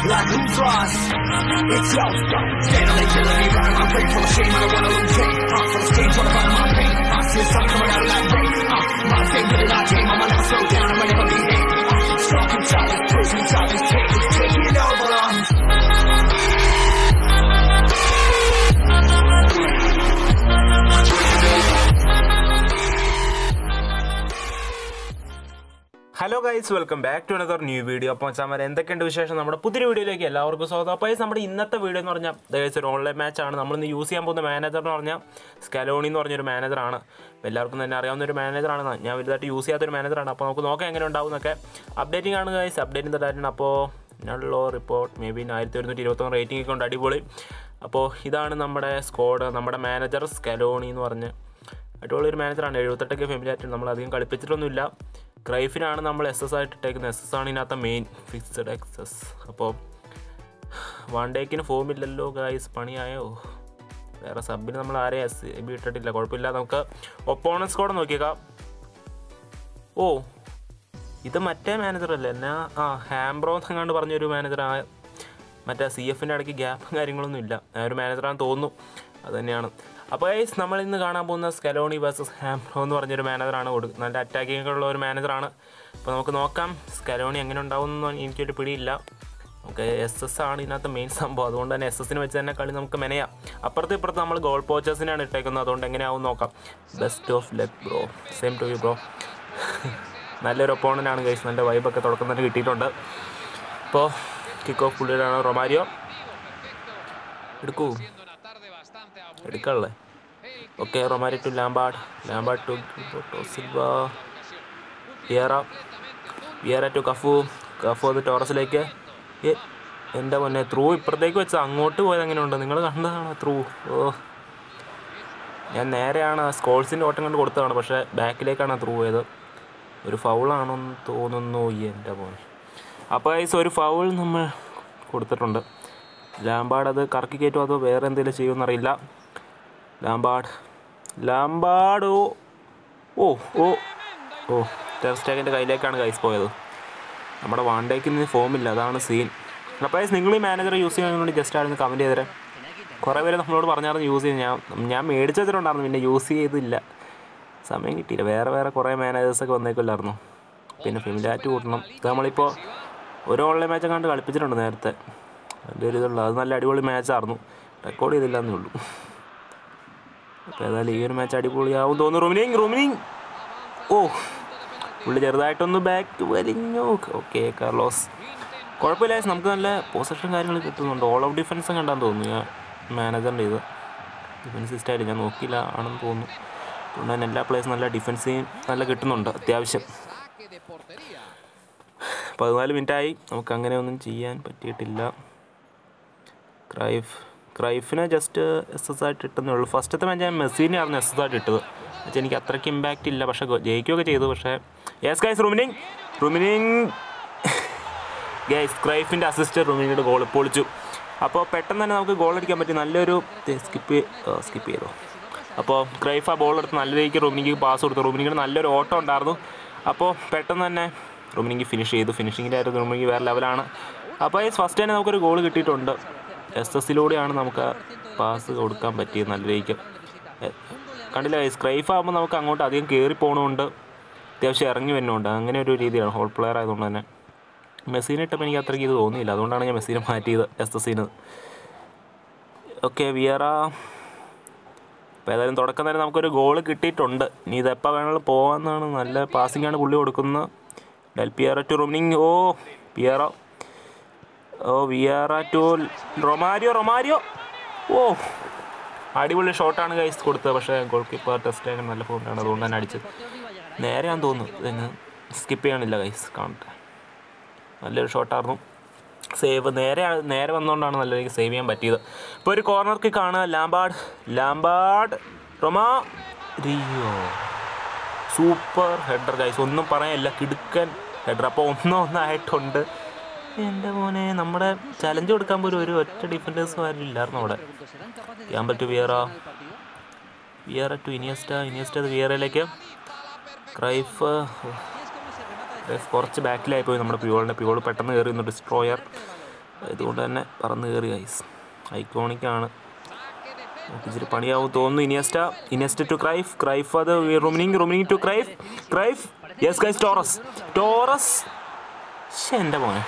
like who's lost? It's yo. Stand on it, killing me, running my brain full of shame. I don't wanna lose it. Uh, full of stage, wanna bottom my pain. Uh, see the sun coming out of that rain. Uh, my fame really not tame. I'ma never slow down. I'ma never be hit. Uh, strong and solid, cruising solid, take it, taking over. Uh, hello guys welcome back to another new video അപ്പോൾ ചാമര എന്തൊക്കെയുണ്ട് വിശേഷം നമ്മുടെ പുതിയ വീഡിയോയിലേക്ക് എല്ലാവർക്കും സ്വാഗതം അപ്പോൾ guys, നമ്മുടെ ഇന്നത്തെ വീഡിയോ എന്ന് പറഞ്ഞാൽ ദയവച്ച് ഒരു ഓൺലൈൻ മാച്ചാണ് നമ്മളിന്ന് യൂസ് ചെയ്യാൻ പോകുന്ന മാനേജർ എന്ന് പറഞ്ഞാൽ സ്കലോണി എന്ന് പറഞ്ഞൊരു മാനേജറാണ് അപ്പോൾ എല്ലാവർക്കും തന്നെ അറിയാവുന്ന ഒരു മാനേജറാണ് ഞാൻ വലുതായിട്ട് യൂസ് ചെയ്യാത്തൊരു മാനേജറാണ് അപ്പോൾ നമുക്ക് നോക്കാം എങ്ങനെ ഉണ്ടാവും എന്നൊക്കെ അപ്ഡേറ്റിംഗ് ആണ് ഗൈസ് അപ്ഡേറ്റിംഗ് തരാനാണ് അപ്പോൾ നള്ളോ റിപ്പോർട്ട് മേ ബി ആയിരത്തി ഒരുന്നൂറ്റി ഇരുപത്തൊന്ന് റേറ്റിംഗ് ഒക്കെ ഉണ്ട് അടിപൊളി അപ്പോൾ ഇതാണ് നമ്മുടെ സ്ക്വാഡ് നമ്മുടെ മാനേജർ സ്കലോണി എന്ന് പറഞ്ഞ് അടിപൊളി ഒരു മാനേജറാണ് എഴുപത്തെട്ടൊക്കെ ഫെമിലിയായിട്ട് നമ്മൾ അധികം കളിപ്പിച്ചിട്ടൊന്നുമില്ല ക്രൈഫിനാണ് നമ്മൾ എസ് എസ് ആയിട്ട് ഇട്ടേക്കുന്നത് എസ് എസ് ആണ് ഇതിനകത്ത് മെയിൻ ഫിക്സഡ് എക്സസ് അപ്പോൾ വൺ ഡേക്കിന് ഫോം ഇല്ലല്ലോ ഗായ്സ് പണിയായോ വേറെ സബിന് നമ്മൾ ആരെയും എസ് ബി ഇട്ടിട്ടില്ല കുഴപ്പമില്ല നമുക്ക് ഒപ്പോണൻസ് കൂടെ നോക്കിയേക്കാം ഓ ഇത് മറ്റേ മാനേജർ അല്ലേ എന്നാ ആ ഹാംബ്രോ എന്നങ്ങാണ്ട് പറഞ്ഞൊരു മാനേജർ ആ മറ്റേ സി എഫിൻ്റെ ഇടയ്ക്ക് ഗ്യാപ്പും കാര്യങ്ങളൊന്നും ഇല്ല ആ ഒരു മാനേജറാണെന്ന് തോന്നുന്നു അത് തന്നെയാണ് അപ്പോൾ ഗൈസ് നമ്മൾ ഇന്ന് കാണാൻ പോകുന്ന സ്കലോണി വേഴ്സസ് ഹാംബ്രോ എന്ന് പറഞ്ഞൊരു മാനേജറാണ് കൊടു നല്ല അറ്റാക്കിംഗ് ഉള്ള ഒരു മാനേജറാണ് അപ്പോൾ നമുക്ക് നോക്കാം സ്കലോണി എങ്ങനെ ഉണ്ടാവും എന്ന് എനിക്കൊരു പിടിയില്ല നമുക്ക് എസ് എസ് ആണ് ഇതിനകത്ത് മെയിൻ സംഭവം അതുകൊണ്ട് തന്നെ എസ് എസിന് വെച്ച് തന്നെ കളി നമുക്ക് മെനയാം അപ്പുറത്ത് ഇപ്പുറത്ത് നമ്മൾ ഗോൾ പോച്ചേഴ്സിനാണ് ഇട്ടേക്കുന്നത് അതുകൊണ്ട് എങ്ങനെയാവും നോക്കാം best of luck bro same to you bro നല്ലൊരു ഒപ്പോണൻ്റാണ് ഗൈസ് നല്ല വൈബൊക്കെ തുടക്കം തന്നെ കിട്ടിയിട്ടുണ്ട് അപ്പോൾ കിക്ക് ഓഫ് പുള്ളിയുടെ റൊമാരിയോ എടുക്കൂ എടുക്കാനുള്ളത് okay Romario to Lampard Lampard to to Silva Vieira Vieira to Cafu Cafu അത് ടോറസിലേക്ക് ഏ എൻ്റെ പൊന്നെ ത്രൂ ഇപ്പുറത്തേക്ക് വെച്ച് അങ്ങോട്ട് പോയത് എങ്ങനെയുണ്ട് നിങ്ങൾ കണ്ടതാണ് ത്രൂ ഓ ഞാൻ നേരെയാണ് സ്കോൾസിൻ്റെ ഓട്ടം കണ്ട് കൊടുത്തതാണ് പക്ഷേ ബാക്കിലേക്കാണ് ത്രൂ പോയത് ഒരു ഫൗളാണെന്ന് തോന്നുന്നു എൻ്റെ പോലെ അപ്പോൾ ഗൈസ് ഒരു ഫൗൾ നമ്മൾ കൊടുത്തിട്ടുണ്ട് ലാംബാഡ് അത് കറക്കി കയറ്റുമോ അതോ വേറെ എന്തെങ്കിലും ചെയ്യുമെന്നറിയില്ല ലാംബാഡ് ലാംബാഡ് ഓ ഓ ഓ ഓ ടെർസ്റ്റാഗിൻ്റെ കയ്യിലേക്കാണ് ഗൈസ് പോയത് നമ്മുടെ വാണ്ടേക്ക് ഇന്ന് ഫോമില്ല അതാണ് സീൻ അപ്പോൾ ഗൈസ് നിങ്ങൾ ഈ മാനേജർ യൂസ് ചെയ്യാൻ വേണ്ടി ജസ്റ്റ് ആയിരുന്നു കമൻറ്റ് ചെയ്തേരെ കുറേ പേര് നമ്മളോട് പറഞ്ഞായിരുന്നു യൂസ് ചെയ്ത് ഞാൻ ഞാൻ മേടിച്ച് വെച്ചിട്ടുണ്ടായിരുന്നു പിന്നെ യൂസ് ചെയ്തില്ല സമയം കിട്ടിയില്ല വേറെ വേറെ കുറേ മാനേജേഴ്സൊക്കെ വന്നേക്കില്ലായിരുന്നു പിന്നെ ഫെമിലാറ്റ് കൂട്ടണം ഇത് നമ്മളിപ്പോൾ ഒരു ഓൺലൈൻ മാച്ച് കണ്ട് കളിപ്പിച്ചിട്ടുണ്ട് നേരത്തെ അതിൻ്റെ ഒരു ഇതുള്ള അത് നല്ല അടിപൊളി മാച്ചായിരുന്നു റെക്കോർഡ് ചെയ്തില്ല എന്നേ ഉള്ളൂ അപ്പോൾ ഏതായാലും ഈ ഒരു മാച്ച് അടിപൊളിയാവും തോന്നുന്നു റൂമിനിങ് റൂമിനിങ് ഓ പുള്ളി ചെറുതായിട്ടൊന്ന് ബാക്ക് വലിഞ്ഞു ഓക്കെ കാർലോസ് കുഴപ്പമില്ല നമുക്ക് നല്ല പൊസിഷൻ കാര്യങ്ങൾ കിട്ടുന്നുണ്ട് ഓൾ ഔട്ട് ഡിഫൻസും കണ്ടാന്ന് തോന്നുന്നു ഞാൻ മാനേജറിൻ്റെ ഇത് ഡിഫൻസ് സ്റ്റൈൽ ഞാൻ നോക്കിയില്ല ആണെന്ന് തോന്നുന്നു അതുകൊണ്ട് തന്നെ എല്ലാ പ്ലേയേഴ്സും നല്ല ഡിഫൻസീവ് നല്ല കിട്ടുന്നുണ്ട് അത്യാവശ്യം പതിനാല് മിനിറ്റായി നമുക്ക് അങ്ങനെ ഒന്നും ചെയ്യാൻ പറ്റിയിട്ടില്ല ക്രൈഫ് ക്രൈഫിനെ ജസ്റ്റ് എസ് എസ് ആയിട്ട് ഇട്ടെന്നേ ഉള്ളൂ ഫസ്റ്റത്തെ മാച്ച് ഞാൻ മെസ്സിനെയായിരുന്നു എസ് എസ് ആയിട്ട് ഇട്ടത് എന്നുവെച്ചാൽ എനിക്ക് അത്രയ്ക്ക് ഇമ്പാക്റ്റ് ഇല്ല പക്ഷേ ഗോ- ജയിക്കുകയൊക്കെ ചെയ്തു പക്ഷേ yes guys Rummenigge Rummenigge guys ക്രൈഫിൻ്റെ അസിസ്റ്റ് റൂമിനിയുടെ ഗോൾ പൊളിച്ചു അപ്പോൾ പെട്ടെന്ന് തന്നെ നമുക്ക് ഗോൾ അടിക്കാൻ പറ്റി നല്ലൊരു സ്കിപ്പ് സ്കിപ്പ് ചെയ്തോ അപ്പോൾ ക്രൈഫ് ആ ബോൾ എടുത്ത് നല്ല രീതിക്ക് റൂമിനിക്ക് പാസ് കൊടുത്തു റൂമിനിക്ക് നല്ലൊരു ഓട്ടം ഉണ്ടായിരുന്നു അപ്പോൾ പെട്ടെന്ന് തന്നെ റൂമിനിക്ക് ഫിനിഷ് ചെയ്തു ഫിനിഷിങ്ങിൻ്റെ ആയിരുന്നു റൂമിനിക്ക് വേറെ ലെവലാണ് അപ്പോൾ ഈ ഫസ്റ്റ് തന്നെ നമുക്കൊരു ഗോൾ കിട്ടിയിട്ടുണ്ട് എസ് എസിലൂടെയാണ് നമുക്ക് പാസ് കൊടുക്കാൻ പറ്റിയത് നല്ല രീതിക്ക് എ, കണ്ടില്ല സ്ക്രൈഫ് ആകുമ്പോൾ നമുക്ക് അങ്ങോട്ട് അധികം കയറി പോകണമുണ്ട് അത്യാവശ്യം ഇറങ്ങി വരുന്നുണ്ട് അങ്ങനെ ഒരു രീതിയാണ് ഹോൾ പ്ലെയർ ആയതുകൊണ്ട് തന്നെ മെസ്സിനെ ഇട്ടപ്പോൾ എനിക്ക് അത്രയ്ക്ക് ഇത് തോന്നിയില്ല അതുകൊണ്ടാണ് ഞാൻ മെസ്സിനെ മാറ്റിയത് എസ് എസിന് ഓക്കെ വിയറ അപ്പോൾ ഏതായാലും തുടക്കം തന്നെ നമുക്കൊരു ഗോൾ കിട്ടിയിട്ടുണ്ട് ഇനി ഇതെപ്പോൾ വേണമെങ്കിലും പോകാമെന്നാണ് നല്ല പാസിംഗ് ആണ് പുള്ളി കൊടുക്കുന്നത് Del Piero to Rummenigge oh Piero oh Vieira to Romario Romario oh അടിപൊളി ഷോട്ടാണ് ഗൈസ് കൊടുത്തത് പക്ഷേ ഗോൾ കീപ്പർ ടെസ്റ്റ് ആകാൻ നല്ല ഫോമിലാണ് അതുകൊണ്ട് തന്നെ അടിച്ചത് നേരെയാന്ന് തോന്നുന്നു ഇതിന് സ്കിപ്പ് ചെയ്യണില്ല ഗൈസ് കാണട്ടെ നല്ലൊരു ഷോട്ടായിരുന്നു സേവ് നേരെ നേരെ വന്നുകൊണ്ടാണ് നല്ല രീതിക്ക് സേവ് ചെയ്യാൻ പറ്റിയത് ഇപ്പോൾ ഒരു കോർണർ കിക്കാണ് Lampard Lampard Romario super header guys ഒന്നും പറയാനില്ല കിടുക്കൻ ഹെഡർ അപ്പോൾ ഒന്നോ ഒന്നായിട്ടുണ്ട് എൻ്റെ മോനെ നമ്മുടെ ചലഞ്ച് കൊടുക്കാൻ പോലും ഒരു ഒറ്റ ഡിഫൻഡേഴ്സും ആരും ഇല്ലായിരുന്നു അവിടെ Campbell to Vieira Vieira to Iniesta Iniesta വിയറയിലേക്ക് ക്രൈഫ് ക്രൈഫ് കുറച്ച് ബാക്കിലായി പോയി നമ്മുടെ പ്യൂളിൻ്റെ പ്യൂൾ പെട്ടെന്ന് കയറി നിന്നു ഡിസ്ട്രോയർ ഇതുകൊണ്ട് തന്നെ പറന്ന് കയറി ഗൈസ് ഐക്കോണിക്കാണ് നമുക്ക് ഇച്ചിരി പണിയാവും തോന്നുന്നു Iniesta Iniesta to Cruyff Cruyff അത് Rummenigge Rummenigge to Cruyff Cruyff yes guys Torres Torres ശ്ശെ, എൻ്റെ മോനെ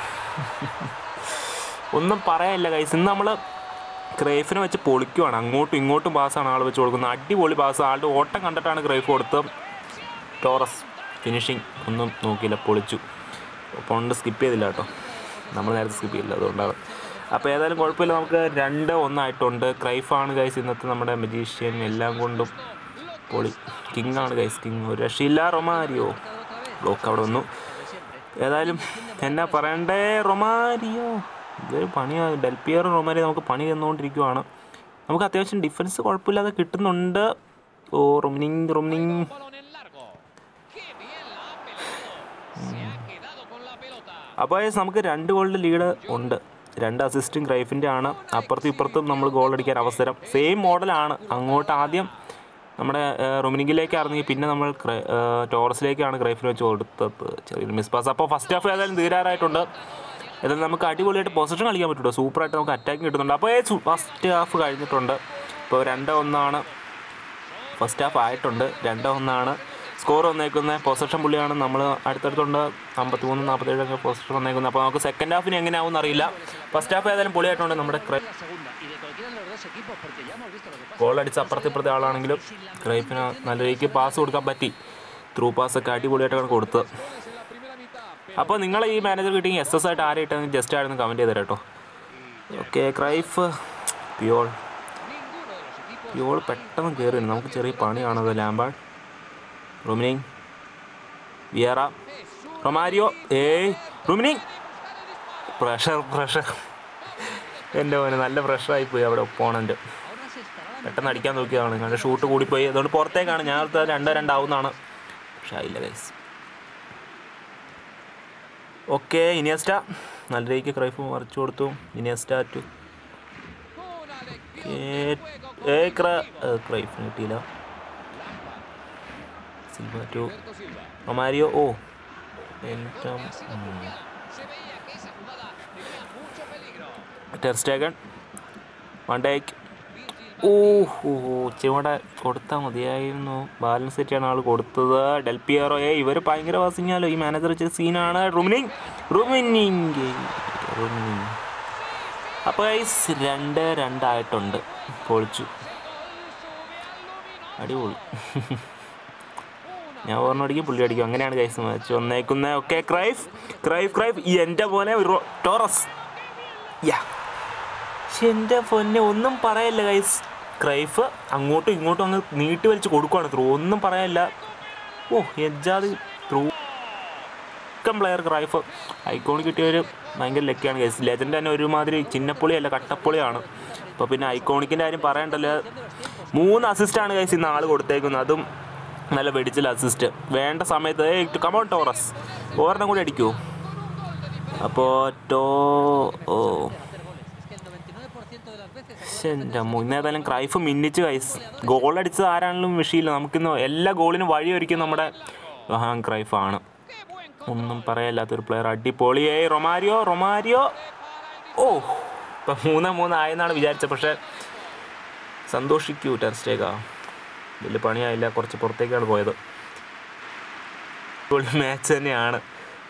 ഒന്നും പറയാനില്ല ഗൈസ് ഇന്ന് നമ്മൾ ക്രൈഫിനെ വെച്ച് പൊളിക്കുവാണ് അങ്ങോട്ടും ഇങ്ങോട്ടും പാസ്സാണ് ആൾ വെച്ച് കൊടുക്കുന്നത് അടിപൊളി പാസ് ആളുടെ ഓട്ടം കണ്ടിട്ടാണ് ക്രൈഫ് കൊടുത്തത് ടോറസ് ഫിനിഷിങ് ഒന്നും നോക്കിയില്ല പൊളിച്ചു പോണ്ട് സ്കിപ്പ് ചെയ്തില്ല കേട്ടോ നമ്മൾ നേരത്തെ സ്കിപ്പ് ചെയ്തില്ല അതുകൊണ്ടാണ് അപ്പോൾ ഏതായാലും കുഴപ്പമില്ല നമുക്ക് രണ്ട് ഒന്നായിട്ടുണ്ട് ക്രൈഫാണ് ഗൈസ് ഇന്നത്തെ നമ്മുടെ മജീഷ്യൻ എല്ലാം കൊണ്ടും പൊളി കിങ് ആണ് ഗൈസ് കിങ് ഒരു രക്ഷയില്ല റൊമാരിയോ ബ്ലോക്ക് അവിടെ വന്നു ഏതായാലും എന്നാ പറയണ്ടേ റൊമാരിയോ ഇതൊരു പണിയാണ് ഡെൽപിയറും റൊമാരിയോ നമുക്ക് പണി തന്നുകൊണ്ടിരിക്കുവാണ് നമുക്ക് അത്യാവശ്യം ഡിഫൻസ് കുഴപ്പമില്ലാതെ കിട്ടുന്നുണ്ട് ഓ റൊമിനിങ് റൊമിനിങ് balón en largo. Qué bien la ha peleado. Se ha quedado con la pelota. അപ്പോൾ നമുക്ക് രണ്ട് ഗോളിൻ്റെ ലീഡ് ഉണ്ട് രണ്ട് അസിസ്റ്റും ക്രൈഫിൻ്റെ ആണ് അപ്പുറത്തും ഇപ്പുറത്തും നമ്മൾ ഗോൾ അടിക്കാൻ അവസരം സെയിം മോഡലാണ് അങ്ങോട്ട് ആദ്യം നമ്മുടെ റൊമിനിക്കിലേക്കായിരുന്നെങ്കിൽ പിന്നെ നമ്മൾ ക്രൈ- ഏ, ടോറസിലേക്കാണ് ക്രൈഫിന് വെച്ച് കൊടുത്തത് ചെറിയൊരു മിസ് പാസ് അപ്പോൾ ഫസ്റ്റ് ഹാഫ് ഏതായാലും തീരാറായിട്ടുണ്ട് ഏതായാലും നമുക്ക് അടിപൊളിയായിട്ട് പൊസിഷൻ കളിക്കാൻ പറ്റുള്ളൂ സൂപ്പറായിട്ട് നമുക്ക് അറ്റാക്കിങ് കിട്ടുന്നുണ്ട് അപ്പോൾ ഫസ്റ്റ് ഹാഫ് കഴിഞ്ഞിട്ടുണ്ട് ഇപ്പോൾ രണ്ട് ഒന്നാണ് ഫസ്റ്റ് ഹാഫ് ആയിട്ടുണ്ട് രണ്ട് ഒന്നാണ് സ്കോർ വന്നേക്കുന്നത് പൊസിഷൻ പുള്ളിയാണ് നമ്മൾ അടുത്തടുത്തുണ്ട് അമ്പത്തി മൂന്ന് നാൽപ്പത്തേഴൊക്കെ പൊസിഷൻ വന്നേക്കുന്നത് അപ്പോൾ നമുക്ക് സെക്കൻഡ് ഹാഫിന് എങ്ങനെയാവും അറിയില്ല ഫസ്റ്റ് ഹാഫ് ഏതായാലും പൊളിയായിട്ടുണ്ട് നമ്മുടെ Cruyff la segunda y de cualquiera de los dos equipos porque ya hemos visto lo que pasa. Goal അടിച്ച് അപ്പുറത്തെ ഇപ്പുറത്തെ ആളാണെങ്കിലും ക്രൈപ്പിന് നല്ല രീതിക്ക് പാസ് കൊടുക്കാൻ പറ്റി ത്രൂ പാസ് ഒക്കെ അടിപൊളിയായിട്ടാണ് കൊടുത്തത് അപ്പോൾ നിങ്ങൾ ഈ മാനേജർ കിട്ടി എസ് എസ് ആയിട്ട് ആരെ ഇട്ടെന്ന് ജസ്റ്റ് ആയിരുന്നു കമൻറ്റ് ചെയ്തേരാ കേട്ടോ ഓക്കെ ക്രൈഫ് പ്യോൾ പ്യോൾ പെട്ടെന്ന് കയറി നമുക്ക് ചെറിയ പണിയാണത് ലാമ്പാൾ റുമിനിങ് വിയറ റൊമാരിയോ ഏയ് റുമിനിങ് പ്രഷർ പ്രഷർ എൻ്റെ മോനെ നല്ല പ്രഷറായി പോയി അവിടെ ഒപ്പോണൻ്റ് പെട്ടെന്ന് അടിക്കാൻ നോക്കിയതാണ് കണ്ട് ഷൂട്ട് കൂടിപ്പോയി അതുകൊണ്ട് പുറത്തേക്കാണ് ഞാൻ ഓർത്തത് രണ്ടോ രണ്ടാവുന്നതാണ് പക്ഷെ ആയില്ല ഗൈസ് ഓക്കെ ഇനിയസ്റ്റ നല്ല രീതിക്ക് ക്രൈഫ് മറിച്ചു കൊടുത്തു ഇനിയസ്റ്റ ടു ഏ ക്ര ക്രൈഫിന് കിട്ടിയില്ല സിൽവ ടു റൊമാരിയോ ഓ എൻ്റെ ടെർസ്റ്റേഗൺ വണ്ടേക്ക് ഓ ഓ ഇച്ചിരി കൊടുത്താൽ മതിയായിരുന്നു ബാലൻസ് സെറ്റാണ് ആൾ കൊടുത്തത് ഡെൽപിയറോ ഏ ഇവർ ഭയങ്കര വാസിങ്ങാലോ ഈ മാനേജർ വെച്ച സീനാണ് റുമിനിങ് റുമിനിങ് റുമിനിങ് അപ്പോൾ ഗൈസ് രണ്ട് രണ്ടായിട്ടുണ്ട് പൊളിച്ചു അടിപൊളി ഞാൻ ഓർമ്മ അടിക്കും പുള്ളി അടിക്കും അങ്ങനെയാണ് ഗൈസ് മാച്ച് വന്നേക്കുന്നത് ഓക്കെ ക്രൈഫ് ക്രൈഫ് ക്രൈഫ് ഈ എൻ്റെ പോലെ റോ- ടോറസ് യാ പക്ഷെ എൻ്റെ പൊന്നെ ഒന്നും പറയല്ല ഗൈസ് ക്രൈഫ് അങ്ങോട്ടും ഇങ്ങോട്ടും അങ്ങ് നീട്ടി വലിച്ച് കൊടുക്കുവാണ് ത്രൂ ഒന്നും പറയാനില്ല ഓ എജാതി ത്രൂ പ്ലെയർ ക്രൈഫ് ഐക്കോൺ കിട്ടിയൊരു ഭയങ്കര ലക്കിയാണ് ഗൈസ് ലെജൻഡ് തന്നെ ഒരുമാതിരി ചിന്നപ്പൊളിയല്ല കട്ടപ്പൊളിയാണ് അപ്പോൾ പിന്നെ ഐക്കോണിക്കിൻ്റെ കാര്യം പറയണ്ടല്ലോ മൂന്ന് അസിസ്റ്റാണ് ഗൈസ് ഇന്ന് ആൾ കൊടുത്തേക്കുന്നത് അതും നല്ല വെടിച്ചില്ല അസിസ്റ്റ് വേണ്ട സമയത്ത് ഏ കമോൺ ടോറസ് ഓരെണ്ണം കൂടി അടിക്കുമോ അപ്പോൾ ടോ ഓ ശ്ശെ, എൻ്റെ അമ്മോ ഇന്ന് ഏതായാലും ക്രൈഫ് മിന്നിച്ച് കൈസ് ഗോൾ അടിച്ചത് ആരാണെങ്കിലും വിഷയമില്ല നമുക്കിന്ന് എല്ലാ ഗോളിനും വഴിയൊരുക്കും നമ്മുടെ യോഹാൻ ക്രൈഫാണ് ഒന്നും പറയാല്ലാത്തൊരു പ്ലെയർ അടിപൊളിയേ റൊമാരിയോ റൊമാരിയോ ഓ ഇപ്പം മൂന്ന് മൂന്ന് ആയെന്നാണ് വിചാരിച്ചത് പക്ഷേ സന്തോഷിക്കൂ ടെർസ്റ്റേക്ക വലിയ പണിയായില്ല കുറച്ച് പുറത്തേക്കാണ് പോയത് പൊളി മാച്ച് തന്നെയാണ്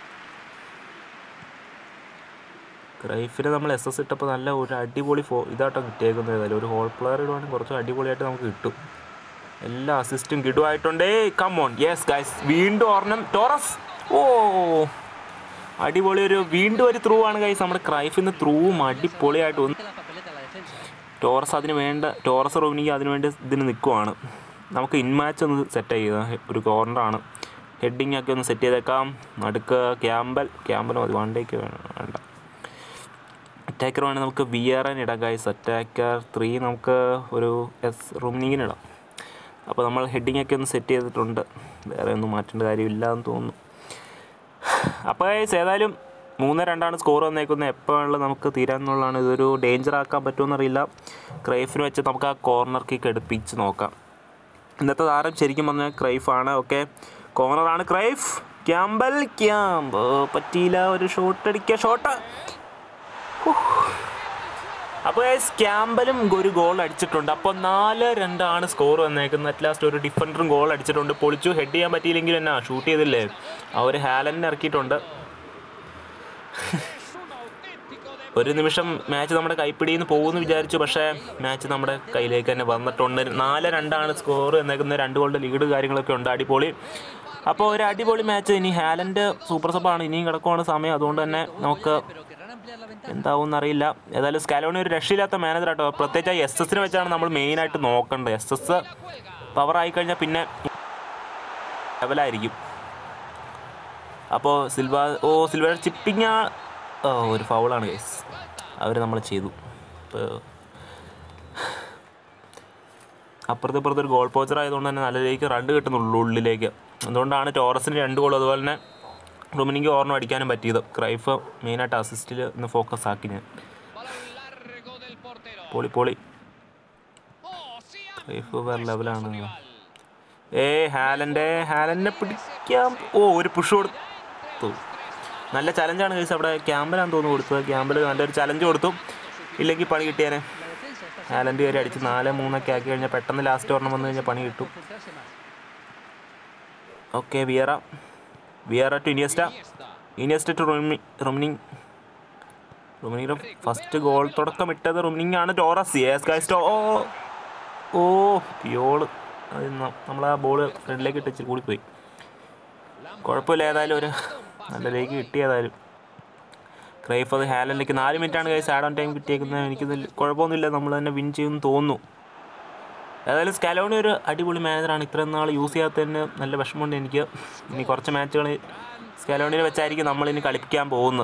ക്രൈഫിന് നമ്മൾ എസ് എസ് ഇട്ടപ്പോൾ നല്ല ഒരു അടിപൊളി ഫോ ഇതാട്ടോ കിട്ടിയേക്കുന്നത് ഏതായാലും ഒരു ഹോൾ പ്ലെയർ ഇടുവാണെങ്കിൽ കുറച്ച് അടിപൊളിയായിട്ട് നമുക്ക് കിട്ടും എല്ലാ അസിസ്റ്റും കിടുവായിട്ടുണ്ടേ കമ്മോൺ യെസ് ഗൈസ് വീണ്ടും ഓർണം ടോറസ് ഓ അടിപൊളി ഒരു വീണ്ടും ഒരു ത്രൂ ആണ് ഗൈസ് നമ്മുടെ ക്രൈഫിന്ന് ത്രൂവും അടിപൊളിയായിട്ട് ഒന്ന് la papeleta a la defensa. Torres അതിന് വേണ്ട ടോറസ് റോവിനിക്ക് അതിന് വേണ്ടി ഇതിന് നിൽക്കുവാണ് നമുക്ക് ഇൻ മാച്ച് ഒന്ന് സെറ്റ് ചെയ്ത് ഒരു കോർണറാണ് ഹെഡിങ് ഒക്കെ ഒന്ന് സെറ്റ് ചെയ്തേക്കാം നടുക്ക് ക്യാമ്പൽ ക്യാമ്പൽ മതി വൺ ഡേക്ക് വേണ്ട അറ്റാക്കർ വേണമെങ്കിൽ നമുക്ക് വി ആർ എൻ ഇടാം ഗൈസ് അറ്റാക്കർ ത്രീ നമുക്ക് ഒരു എസ് റൂമിനിങ്ങിന് ഇടാം അപ്പോൾ നമ്മൾ ഹെഡിങ് ഒക്കെ ഒന്ന് സെറ്റ് ചെയ്തിട്ടുണ്ട് വേറെ ഒന്നും മാറ്റേണ്ട കാര്യമില്ല എന്ന് തോന്നുന്നു അപ്പോൾ ഗൈസ് ഏതായാലും മൂന്ന് രണ്ടാണ് സ്കോർ വന്നേക്കുന്നത് എപ്പോഴുള്ള നമുക്ക് തീരാനുള്ളതാണ് ഇതൊരു ഡേഞ്ചർ ആക്കാൻ പറ്റുമെന്നറിയില്ല ക്രൈഫിന് വെച്ച് നമുക്ക് ആ കോർണർ കിക്ക് എടുപ്പിച്ച് നോക്കാം ഇന്നത്തെ താരം ശരിക്കും പറഞ്ഞാൽ ക്രൈഫാണ് ഓക്കെ കോർണറാണ് ക്രൈഫ് ക്യാമ്പൽ ക്യാമ്പ് ഓ, പറ്റിയില്ല ഒരു ഷോട്ട് അടിക്കുക ഷോട്ട് അപ്പോൾ ക്യാമ്പലും ഒരു ഗോൾ അടിച്ചിട്ടുണ്ട് അപ്പോൾ നാല് രണ്ടാണ് സ്കോർ വന്നേക്കുന്നത് അറ്റ് ലാസ്റ്റ് ഒരു ഡിഫൻഡറും ഗോൾ അടിച്ചിട്ടുണ്ട് പൊളിച്ചു ഹെഡ് ചെയ്യാൻ പറ്റിയില്ലെങ്കിൽ എന്നാ ഷൂട്ട് ചെയ്തില്ലേ അവർ ഹാലൻഡിനെ ഇറക്കിയിട്ടുണ്ട് ഒരു നിമിഷം മാച്ച് നമ്മുടെ കൈപ്പിടിയിൽ നിന്ന് പോകുമെന്ന് വിചാരിച്ചു പക്ഷേ മാച്ച് നമ്മുടെ കയ്യിലേക്ക് തന്നെ വന്നിട്ടുണ്ട് നാല് രണ്ടാണ് സ്കോർ എന്നേക്കുന്ന രണ്ട് ഗോളിൻ്റെ ലീഡ് കാര്യങ്ങളൊക്കെ ഉണ്ട് അടിപൊളി അപ്പോൾ ഒരു അടിപൊളി മാച്ച് ഇനി ഹാലൻഡ് സൂപ്പർ സബാണ് ഇനിയും കിടക്കുവാണ് സമയം അതുകൊണ്ട് തന്നെ നമുക്ക് Pero querrán ampliar la ventaja. എന്താവും എന്നറിയില്ല ഏതായാലും സ്കാലോണി ഒരു രക്ഷയില്ലാത്ത മാനേജർ ആട്ടോ പ്രത്യേകിച്ച് ആ എസ് എസിനെ വെച്ചാണ് നമ്മൾ മെയിനായിട്ട് നോക്കേണ്ടത് എസ് എസ് പവർ ആയിക്കഴിഞ്ഞാൽ പിന്നെ ലെവലായിരിക്കും അപ്പോൾ സിൽവ ഓ സിൽവർ ചിപ്പിങ് ഓ ഒരു ഫൗളാണ് കേസ് അവർ നമ്മൾ ചെയ്തു ഇപ്പോൾ അപ്പുറത്ത് ഇപ്പുറത്ത് ഒരു ഗോൾ പോച്ചർ ആയതുകൊണ്ട് തന്നെ നല്ല രീതിക്ക് റൺ കിട്ടുന്നുള്ളൂ ഉള്ളിലേക്ക് അതുകൊണ്ടാണ് ടോറസിന് രണ്ട് ഗോൾ അതുപോലെ തന്നെ റുമിനിക്ക് ഓർണം അടിക്കാനും പറ്റിയത് ക്രൈഫ് മെയിനായിട്ട് അസിസ്റ്റിൽ ഇന്ന് ഫോക്കസ് ആക്കി ഞാൻ Balón largo del portero. പൊളി പൊളി Oh, sí ha ക്രൈഫ് വേറെ ലെവലാണ് rival. ഏ ഹാലൻ്റെ ഹാലൻഡിനെ പിടിക്കാം ഓ ഒരു പുഷ് കൊടുത്തു നല്ല ചലഞ്ചാണ് കഴിച്ചത് അവിടെ ക്യാമ്പിലാന്ന് തോന്നുന്നു കൊടുത്തത് ക്യാമ്പിൽ നല്ലൊരു ചലഞ്ച് കൊടുത്തു ഇല്ലെങ്കിൽ പണി കിട്ടിയാനെ ഹാലൻഡ് കയറി അടിച്ച് നാല് മൂന്നൊക്കെ ആക്കി കഴിഞ്ഞാൽ പെട്ടെന്ന് ലാസ്റ്റ് ഒരെണ്ണം വന്നു കഴിഞ്ഞാൽ പണി കിട്ടും Concentrarse más. Okay Vieira Vieira to Iniesta Iniesta to Rummenigge Rummenigge റൊമിനിയുടെ ഫസ്റ്റ് ഗോൾ തുടക്കം ഇട്ടത് റൊമിനിങ് ആണ് Torres yes guys to oh oh Puyol അത് നമ്മൾ ആ ബോൾ ഫ്രണ്ടിലേക്ക് ഇട്ട് ഇച്ചിരി കൂടിപ്പോയി കുഴപ്പമില്ല ഏതായാലും ഒരു നല്ല ലേക്ക് കിട്ടി ഏതായാലും ക്രൈഫ് അത് ഹാലൻഡിലേക്ക് നാല് മിനിറ്റാണ് കൈസ് ആഡ് ഓൺ ടൈം കിട്ടിയേക്കുന്നത് എനിക്ക് ഇതിൽ കുഴപ്പമൊന്നുമില്ല നമ്മൾ തന്നെ വിൻ ചെയ്യുമെന്ന് തോന്നുന്നു ഏതായാലും സ്കാലോണി ഒരു അടിപൊളി മാനേജറാണ് ഇത്രയും നാൾ യൂസ് ചെയ്യാത്തതിന് നല്ല വിഷമമുണ്ട് എനിക്ക് ഇനി കുറച്ച് മാച്ചുകൾ സ്കാലോണിനെ വെച്ചായിരിക്കും നമ്മളിനി കളിപ്പിക്കാൻ പോകുന്നത്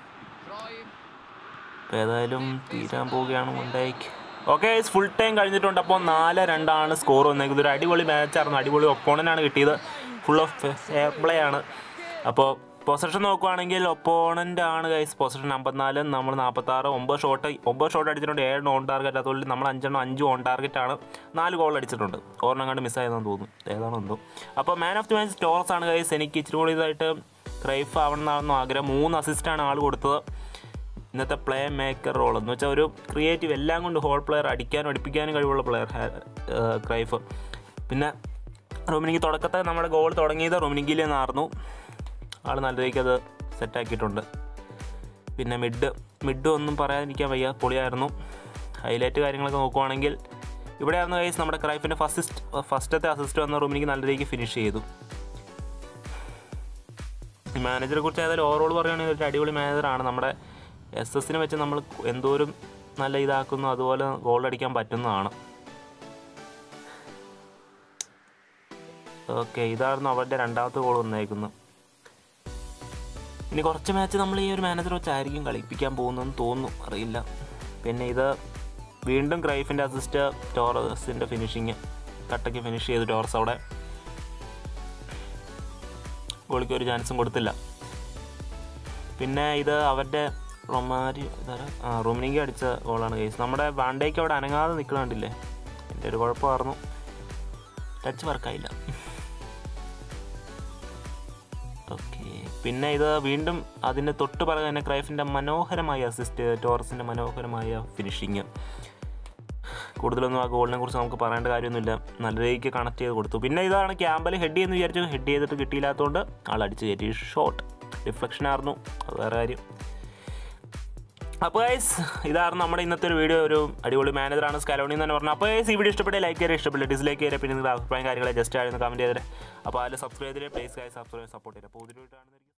അപ്പോൾ ഏതായാലും തീരാൻ പോവുകയാണ് മുണ്ടായിക്ക് ഓക്കെ ഫുൾ ടൈം കഴിഞ്ഞിട്ടുണ്ട് അപ്പോൾ നാല് രണ്ടാണ് സ്കോർ വന്നേക്കുന്നത് ഒരു അടിപൊളി മാച്ചായിരുന്നു അടിപൊളി ഒപ്പോണൻ്റാണ് കിട്ടിയത് ഫുൾ ഓഫ് പ്ലേ ആണ് അപ്പോൾ പൊസഷൻ നോക്കുവാണെങ്കിൽ ഒപ്പോണൻ്റ് ആണ് ഗൈസ് പൊസഷൻ അമ്പത്തിനാല് നമ്മൾ നാൽപ്പത്താറ് ഒമ്പത് ഷോട്ട് ഒമ്പത് ഷോട്ട് അടിച്ചിട്ടുണ്ട് ഏഴ് ഓൺ ടാർഗറ്റ് അതുകൊണ്ട് നമ്മൾ അഞ്ചെണ്ണം അഞ്ചും ഓൺ ടാർഗറ്റ് ആണ് നാല് ഗോൾ അടിച്ചിട്ടുണ്ട് ഒരെണ്ണം കണ്ട് മിസ്സായതെന്ന് തോന്നുന്നു ഏതാണോ എന്തോ അപ്പോൾ man of the match Torres ആണ് ഗൈസ് എനിക്ക് ഇച്ചിരി കൂടി ഇതായിട്ട് ക്രൈഫ് ആവണമെന്നാണെന്നോ ആഗ്രഹം മൂന്ന് അസിസ്റ്റാണ് ആൾ കൊടുത്തത് ഇന്നത്തെ പ്ലേ മേക്കർ റോൾ എന്ന് വെച്ചാൽ ഒരു ക്രിയേറ്റീവ് എല്ലാം കൊണ്ട് ഹോൾ പ്ലെയർ അടിക്കാനും അടിപ്പിക്കാനും കഴിവുള്ള പ്ലെയർ ക്രൈഫ് പിന്നെ റൊമിനിക്ക് തുടക്കത്തെ നമ്മുടെ ഗോൾ തുടങ്ങിയത് റൊമിനിക്കിൽ നിന്നായിരുന്നു ആൾ നല്ല രീതിക്ക് അത് സെറ്റാക്കിയിട്ടുണ്ട് പിന്നെ മിഡ് മിഡ് ഒന്നും പറയാതിരിക്കാൻ വയ്യ പൊളിയായിരുന്നു ഹൈലൈറ്റ് കാര്യങ്ങളൊക്കെ നോക്കുവാണെങ്കിൽ ഇവിടെയായിരുന്നു കൈസ് നമ്മുടെ ക്രൈഫിൻ്റെ ഫസ്റ്റ് ഫസ്റ്റത്തെ അസിസ്റ്റ് വന്ന റൂമിനിക്ക് നല്ല രീതിക്ക് ഫിനിഷ് ചെയ്തു മാനേജറെ കുറിച്ച് ഏതായാലും ഓവറോൾ പറയുകയാണെങ്കിൽ ഒരു അടിപൊളി മാനേജറാണ് നമ്മുടെ എസ് എസിനെ വെച്ച് നമ്മൾ എന്തോരം നല്ല ഇതാക്കുന്നു അതുപോലെ ഗോൾ അടിക്കാൻ പറ്റുന്നതാണ് ഓക്കെ ഇതായിരുന്നു അവരുടെ രണ്ടാമത്തെ ഗോൾ വന്നേക്കുന്നത് ഇനി കുറച്ച് മാച്ച് നമ്മൾ ഈ ഒരു മാനേജർ വെച്ചായിരിക്കും കളിപ്പിക്കാൻ പോകുന്നതെന്ന് തോന്നുന്നു അറിയില്ല പിന്നെ ഇത് വീണ്ടും ക്രൈഫിൻ്റെ അസിസ്റ്റ് ടോറസിൻ്റെ ഫിനിഷിങ് കട്ടയ്ക്ക് ഫിനിഷ് ചെയ്തു ടോറസ് അവിടെ ഗോളിക്ക് ഒരു ചാൻസും കൊടുത്തില്ല പിന്നെ ഇത് അവരുടെ റൊമാരി ഇതാരാ ആ റൊമിനിക്ക് അടിച്ച ഗോളാണ് കേസ് നമ്മുടെ വാണ്ടേക്ക് അവിടെ അനങ്ങാതെ നിൽക്കണണ്ടില്ലേ എൻ്റെ ഒരു കുഴപ്പമായിരുന്നു ടച്ച് വർക്കായില്ല ഓക്കെ പിന്നെ ഇത് വീണ്ടും അതിന് തൊട്ട് പറയുക തന്നെ ക്രൈഫിൻ്റെ മനോഹരമായ അസിസ്റ്റ് ടോറസിൻ്റെ മനോഹരമായ ഫിനിഷിങ് കൂടുതലൊന്നും ആ ഗോളിനെ കുറിച്ച് നമുക്ക് പറയേണ്ട കാര്യമൊന്നുമില്ല നല്ല രീതിക്ക് കണക്ട് ചെയ്ത് കൊടുത്തു പിന്നെ ഇതാണ് ക്യാമ്പൽ ഹെഡ് ചെയ്യുന്ന വിചാരിച്ചു ഹെഡ് ചെയ്തിട്ട് കിട്ടിയില്ലാത്തതുകൊണ്ട് ആൾ അടിച്ച് കയറ്റി ഷോട്ട് ഡിഫ്ലക്ഷൻ ആയിരുന്നു അത് വേറെ കാര്യം അപ്പോൾ ഗൈസ് ഇതായിരുന്നു നമ്മുടെ ഇന്നത്തെ ഒരു വീഡിയോ ഒരു അടിപൊളി മാനേജറാണ് സ്കാലോണി എന്ന് തന്നെ പറഞ്ഞു അപ്പോൾ ഗൈസ് ഈ വീഡിയോ ഇഷ്ടപ്പെട്ട ലൈക്ക് ചെയ്യുക ഇഷ്ടപ്പെട്ടില്ല ഡിസ്ലൈക്ക് ചെയ്യുക പിന്നെ നിങ്ങളുടെ അഭിപ്രായം കാര്യങ്ങളെ ജസ്റ്റ് ആയിരുന്നു കമൻറ്റ് ചെയ്തത് അപ്പോൾ അതിൽ സബ്സ്ക്രൈബ് ചെയ്തേ പ്ലേസ് ഗൈസ് സബ്സ്ക്രൈബ് സപ്പോർട്ട് ചെയ്യുക അപ്പോൾ ഇതിലോട്ടാണ്